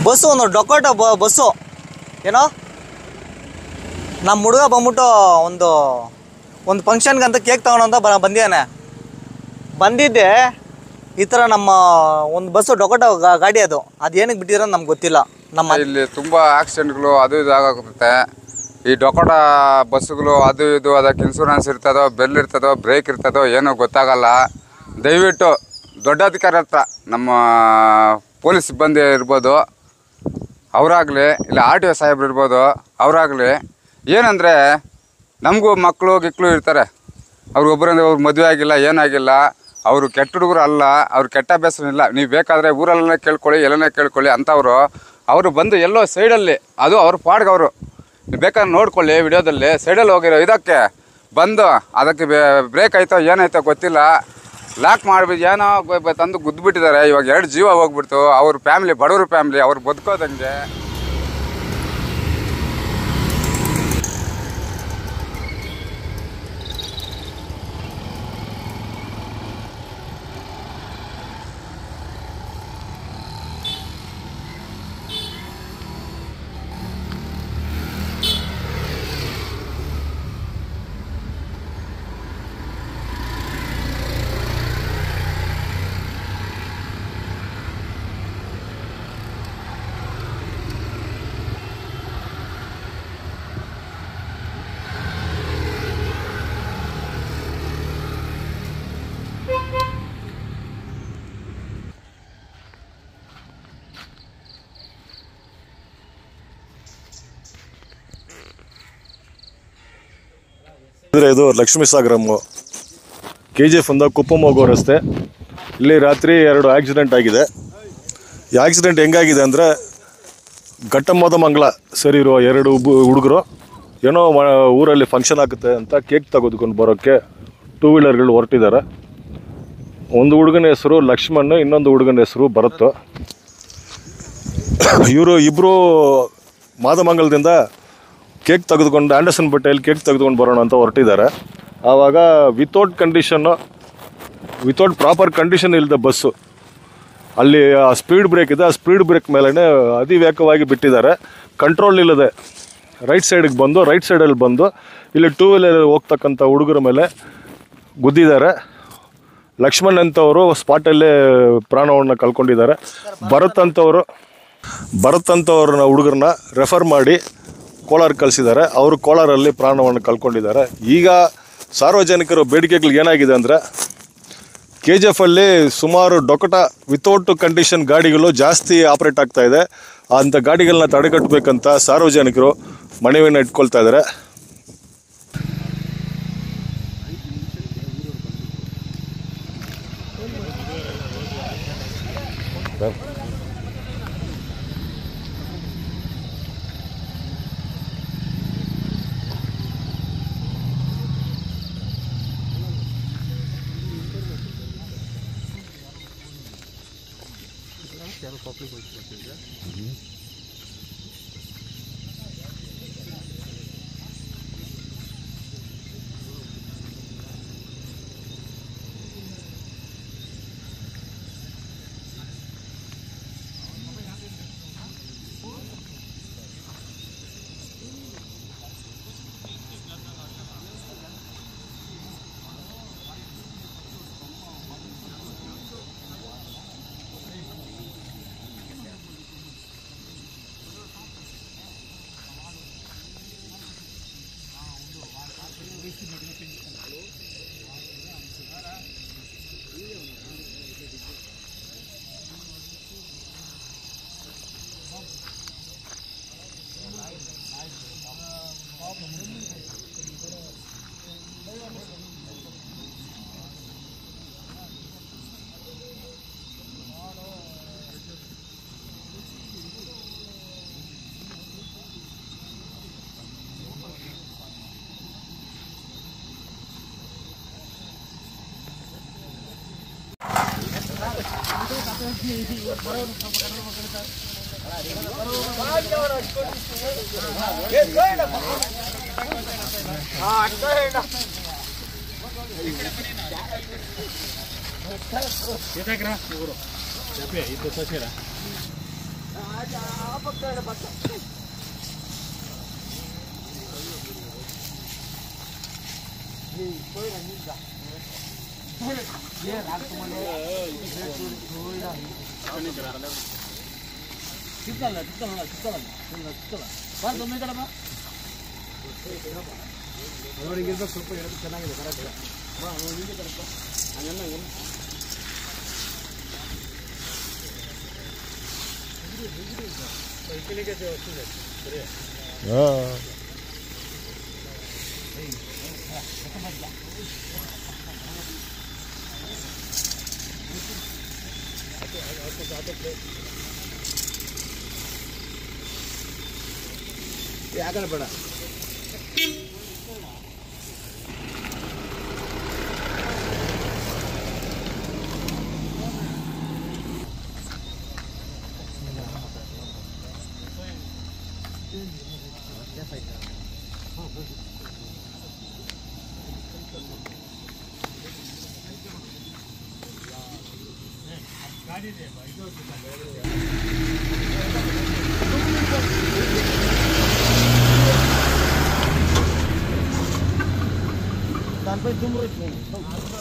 bus ಒಂದು ಡೊಕೋಟ ಬ bus ಏನೋ ನಮ್ಮ ಹುಡುಗ ಬಂದ್ಬಿಟ್ಟು ಒಂದು ಒಂದು ಫಂಕ್ಷನ್ಗೆ ಅಂತ ಕೇಕ್ ತಗೊಳಂತ ಬ ಬಂದಿದ್ದಾನೆ ಬಂದಿದ್ದೆ ಈ ಥರ ನಮ್ಮ ಒಂದು ಬಸ್ಸು ಡೊಕೋಟ ಗಾ- ಗಾಡಿ ಅದು ಅದು ಏನಕ್ಕೆ ಬಿಟ್ಟಿರೋ ನಮ್ಗೆ ಗೊತ್ತಿಲ್ಲ ನಮ್ಮ ಇಲ್ಲಿ ತುಂಬ ಆಕ್ಸಿಡೆಂಟ್ಗಳು ಅದು ಇದು ಆಗುತ್ತೆ ಈ ಡೊಕೋಟ ಬಸ್ಸುಗಳು ಅದು ಇದು ಅದಕ್ಕೆ ಇನ್ಸೂರೆನ್ಸ್ ಇರ್ತದೋ ಬೆಲ್ ಇರ್ತದೋ ಬ್ರೇಕ್ ಇರ್ತದೋ ಏನೋ ಗೊತ್ತಾಗಲ್ಲ ದಯವಿಟ್ಟು ದೊಡ್ಡ ಅಧಿಕಾರಿ ಹತ್ರ ನಮ್ಮ ಪೊಲೀಸ್ ಸಿಬ್ಬಂದಿ ಇರ್ಬೋದು ಅವರಾಗಲಿ ಇಲ್ಲ ಆರ್ ಟಿ ಒ ಸಾಹೇಬ್ರು ಇರ್ಬೋದು ಅವರಾಗಲಿ ಏನಂದರೆ ನಮಗೂ ಮಕ್ಕಳು ಗಿಕ್ಳು ಇರ್ತಾರೆ ಅವ್ರು ಒಬ್ಬರಿಂದ ಅವ್ರು ಮದುವೆ ಆಗಿಲ್ಲ ಏನಾಗಿಲ್ಲ ಅವರು ಕೆಟ್ಟ ಹುಡುಗರು ಅಲ್ಲ ಅವ್ರು ಕೆಟ್ಟ ಅಭ್ಯಾಸ ಇಲ್ಲ ನೀವು ಬೇಕಾದರೆ ಊರಲ್ಲೇ ಕೇಳ್ಕೊಳ್ಳಿ ಎಲ್ಲನೇ ಕೇಳ್ಕೊಳ್ಳಿ ಅಂಥವ್ರು ಅವರು ಬಂದು ಎಲ್ಲೋ ಸೈಡಲ್ಲಿ ಅದು ಅವ್ರ ಪಾಡ್ಗೆ ಅವರು ನೀವು ಬೇಕಾದ್ರೆ ನೋಡ್ಕೊಳ್ಳಿ ವಿಡಿಯೋದಲ್ಲಿ ಸೈಡಲ್ಲಿ ಹೋಗಿರೋ ಇದಕ್ಕೆ ಬಂದು ಅದಕ್ಕೆ ಬ್ರೇಕ್ ಆಯ್ತೋ ಏನಾಯ್ತೋ ಗೊತ್ತಿಲ್ಲ ಲಾಕ್ ಮಾಡಿಬಿಟ್ಟು ಏನೋ ಬ- ಬ- ತಂದು ಗುದ್ದುಬಿಟ್ಟಿದ್ದಾರೆ ಇವಾಗ ಎರಡು ಜೀವ ಹೋಗ್ಬಿಡ್ತು ಅವ್ರ ಫ್ಯಾಮ್ಲಿ ಬಡವ್ರ ಫ್ಯಾಮ್ಲಿ ಅವ್ರು ಬದುಕೋದಂಗೆ ಅಂದರೆ ಇದು ಲಕ್ಷ್ಮೀ ಸಾಗರಮ್ಮು ಕೆ ಜಿ ಎಫ್ ಇಂದ ಕುಪ್ಪಂ ಹೋಗೋ ರಸ್ತೆ ಇಲ್ಲಿ ರಾತ್ರಿ ಎರಡು ಆಕ್ಸಿಡೆಂಟ್ ಆಗಿದೆ ಈ ಆಕ್ಸಿಡೆಂಟ್ ಹೆಂಗಾಗಿದೆ ಅಂದರೆ ಘಟ್ಟಮ್ಮದ ಮಂಗಳ ಸೇರಿರುವ ಎರಡು ಹುಡುಗರು ಏನೋ ಮ- ಊರಲ್ಲಿ ಫಂಕ್ಷನ್ ಆಗುತ್ತೆ ಅಂತ ಕೇಕ್ ತೆಗೆದುಕೊಂಡು ಬರೋಕ್ಕೆ ಟೂ ವೀಲರ್ಗಳು ಹೊರಟಿದ್ದಾರೆ ಒಂದು ಹುಡುಗನ ಹೆಸರು ಲಕ್ಷ್ಮಣ್ ಇನ್ನೊಂದು ಹುಡುಗನ ಹೆಸರು ಭರತ್ ಇವರು ಇಬ್ಬರು ಮಾದಮಂಗಲದಿಂದ ಕೇಕ್ ತೆಗೆದುಕೊಂಡು ಆಂಡರ್ಸನ್ ಬಟ್ಟೆಯಲ್ಲಿ ಕೇಕ್ ತೆಗೆದುಕೊಂಡು ಬರೋಣ ಅಂತ ಹೊರಟಿದ್ದಾರೆ ಆವಾಗ ವಿತೌಟ್ ಕಂಡೀಷನ್ನು ವಿತೌಟ್ ಪ್ರಾಪರ್ ಕಂಡೀಷನ್ ಇಲ್ಲದೆ ಬಸ್ಸು ಅಲ್ಲಿ ಆ ಸ್ಪೀಡ್ ಬ್ರೇಕ್ ಇದೆ ಆ ಸ್ಪೀಡ್ ಬ್ರೇಕ್ ಮೇಲೇ ಅತಿವೇಗವಾಗಿ ಬಿಟ್ಟಿದ್ದಾರೆ ಕಂಟ್ರೋಲ್ ಇಲ್ಲದೆ ರೈಟ್ ಸೈಡಿಗೆ ಬಂದು ರೈಟ್ ಸೈಡಲ್ಲಿ ಬಂದು ಇಲ್ಲಿ ಟೂ ವೀಲರ್ ಹೋಗ್ತಕ್ಕಂಥ ಹುಡುಗರ ಮೇಲೆ ಗುದ್ದಿದ್ದಾರೆ ಲಕ್ಷ್ಮಣ್ ಅಂತವರು ಸ್ಪಾಟಲ್ಲೇ ಪ್ರಾಣವನ್ನು ಕಳ್ಕೊಂಡಿದ್ದಾರೆ ಭರತ್ ಅಂತವರು ಭರತ್ ಅಂತವ್ರನ್ನ ಹುಡುಗರನ್ನ ರೆಫರ್ ಮಾಡಿ ಕೋಲಾರ ಕಳಿಸಿದ್ದಾರೆ ಅವರು ಕೋಲಾರಲ್ಲಿ ಪ್ರಾಣವನ್ನು ಕಳ್ಕೊಂಡಿದ್ದಾರೆ ಈಗ ಸಾರ್ವಜನಿಕರು ಬೇಡಿಕೆಗಳು ಏನಾಗಿದೆ ಅಂದರೆ ಕೆ ಜಿ ಎಫಲ್ಲಿ ಸುಮಾರು ಡೊಕಟ ವಿತೌಟ್ ಕಂಡೀಷನ್ ಗಾಡಿಗಳು ಜಾಸ್ತಿ ಆಪ್ರೇಟ್ ಆಗ್ತಾ ಇದೆ ಅಂಥ ಗಾಡಿಗಳನ್ನ ತಡೆಗಟ್ಟಬೇಕಂತ ಸಾರ್ವಜನಿಕರು ಮನವಿಯನ್ನು ಇಟ್ಕೊಳ್ತಾ ಇದ್ದಾರೆ ಹಾಂ దానిపై దుమ్ము